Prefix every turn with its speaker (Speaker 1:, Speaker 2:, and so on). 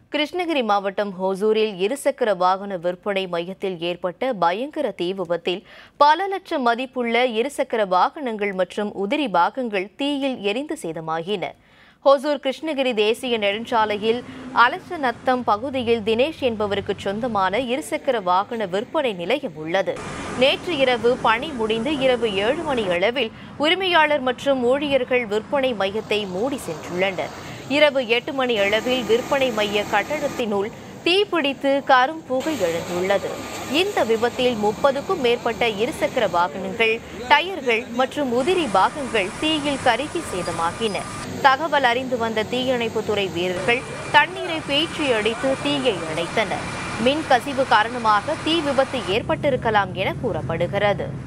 Speaker 1: கிருஷ்ணகிரி மாவட்டம் ஹோசூரில் இருசக்கர வாகன விற்பனை மையத்தில் ஏற்பட்ட பயங்கர தீ விபத்தில் பல லட்சம் மதிப்புள்ள இருசக்கர வாகனங்கள் மற்றும் உதிரி பாகங்கள் தீயில் எரிந்து சேதமாகின ஹோசூர் கிருஷ்ணகிரி தேசிய நெடுஞ்சாலையில் அலசநத்தம் பகுதியில் தினேஷ் என்பவருக்கு சொந்தமான இருசக்கர வாகன விற்பனை நிலையம் உள்ளது நேற்று இரவு பணி முடிந்து இரவு ஏழு மணி அளவில் உரிமையாளர் மற்றும் ஊழியர்கள் விற்பனை மையத்தை மூடி சென்றுள்ளனர் இரவு எட்டு மணி அளவில் விற்பனை மைய கட்டடத்தினுள் தீப்பிடித்து கரும் புகை எழுந்துள்ளது இந்த விபத்தில் முப்பதுக்கும் மேற்பட்ட இருசக்கர வாகனங்கள் டயர்கள் மற்றும் உதிரி பாகங்கள் தீயில் கருகி சேதமாகின தகவல் அறிந்து வந்த தீயணைப்புத்துறை வீரர்கள் தண்ணீரை பேச்சு அடித்து தீயை அணைத்தனர் மின் கசிவு காரணமாக தீ விபத்து ஏற்பட்டிருக்கலாம் என கூறப்படுகிறது